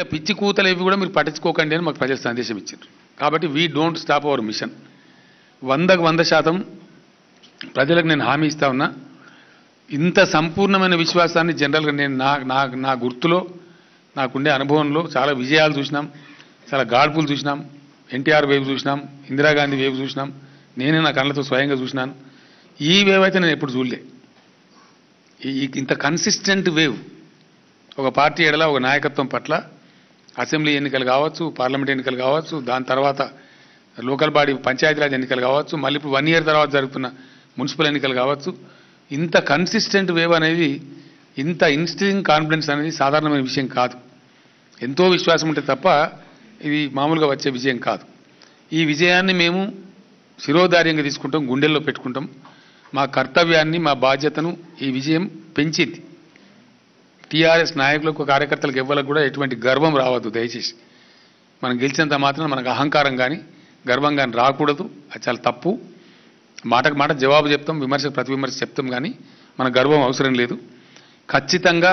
పిచ్చి కూతలు ఇవి కూడా మీరు పట్టించుకోకండి అని మాకు ప్రజలు సందేశం ఇచ్చారు కాబట్టి we don't stop our mission వందకు వంద శాతం ప్రజలకు నేను హామీ ఇస్తా ఉన్నా ఇంత సంపూర్ణమైన విశ్వాసాన్ని జనరల్గా నేను నా నా నా గుర్తులో నాకుండే అనుభవంలో చాలా విజయాలు చూసినాం చాలా గాడ్పులు చూసినాం ఎన్టీఆర్ వేవ్ చూసినాం ఇందిరాగాంధీ వేవ్ చూసినాం నేనే నా కళ్ళతో స్వయంగా చూసినాను ఈ వేవ్ అయితే నేను ఎప్పుడు చూడలే ఈ ఈ- ఇంత కన్సిస్టెంట్ వేవ్ ఒక పార్టీ ఎడల ఒక నాయకత్వం పట్ల అసెంబ్లీ ఎన్నికలు కావచ్చు పార్లమెంట్ ఎన్నికలు కావచ్చు దాని తర్వాత లోకల్ బాడీ పంచాయతీరాజ్ ఎన్నికలు కావచ్చు మళ్ళీ ఇప్పుడు వన్ ఇయర్ తర్వాత జరుగుతున్న మున్సిపల్ ఎన్నికలు కావచ్చు ఇంత కన్సిస్టెంట్ వేవ్ అనేది ఇంత ఇన్స్టింగ్ కాన్ఫిడెన్స్ అనేది సాధారణమైన విషయం కాదు ఎంతో విశ్వాసం ఉంటే తప్ప ఇది మామూలుగా వచ్చే విజయం కాదు ఈ విజయాన్ని మేము శిరోధార్యంగా తీసుకుంటాం గుండెల్లో పెట్టుకుంటాం మా కర్తవ్యాన్ని మా బాధ్యతను ఈ విజయం పెంచింది టీఆర్ఎస్ నాయకులకు కార్యకర్తలకు ఇవ్వాలకు కూడా ఎటువంటి గర్వం రావద్దు దయచేసి మనం గెలిచినంత మాత్రం మనకు అహంకారం కానీ గర్వం కానీ రాకూడదు అది చాలా తప్పు మాటకు మాట జవాబు చెప్తాం విమర్శ ప్రతి విమర్శ చెప్తాం కానీ మన గర్వం అవసరం లేదు ఖచ్చితంగా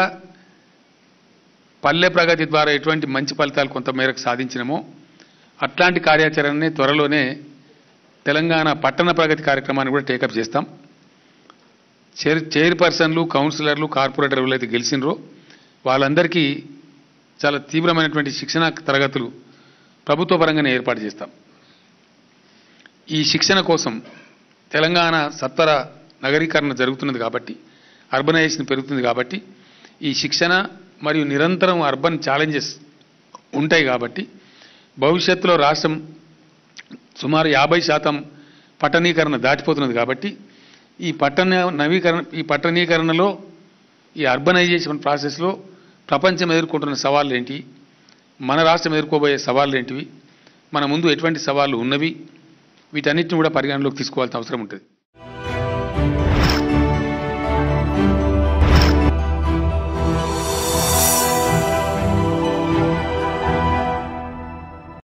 పల్లె ప్రగతి ద్వారా ఎటువంటి మంచి ఫలితాలు కొంత మేరకు సాధించినమో అట్లాంటి కార్యాచరణని త్వరలోనే తెలంగాణ పట్టణ ప్రగతి కార్యక్రమాన్ని కూడా టేకప్ చేస్తాం చైర్ చైర్పర్సన్లు కౌన్సిలర్లు కార్పొరేటర్లు ఎవరైతే గెలిచినరో వాళ్ళందరికీ చాలా తీవ్రమైనటువంటి శిక్షణ తరగతులు ప్రభుత్వ పరంగానే ఏర్పాటు చేస్తాం ఈ శిక్షణ కోసం తెలంగాణ సత్వర నగరీకరణ జరుగుతున్నది కాబట్టి అర్బనైజేషన్ పెరుగుతుంది కాబట్టి ఈ శిక్షణ మరియు నిరంతరం అర్బన్ ఛాలెంజెస్ ఉంటాయి కాబట్టి భవిష్యత్తులో రాష్ట్రం సుమారు యాభై శాతం పట్టణీకరణ దాటిపోతున్నది కాబట్టి ఈ పట్టణ నవీకరణ ఈ పట్టణీకరణలో ఈ అర్బనైజేషన్ ప్రాసెస్లో ప్రపంచం ఎదుర్కొంటున్న సవాళ్ళు ఏంటి మన రాష్ట్రం ఎదుర్కోబోయే సవాళ్ళు ఏంటివి మన ముందు ఎటువంటి సవాళ్ళు ఉన్నవి వీటన్నిటిని కూడా పరిగణలోకి తీసుకోవాల్సిన అవసరం ఉంటుంది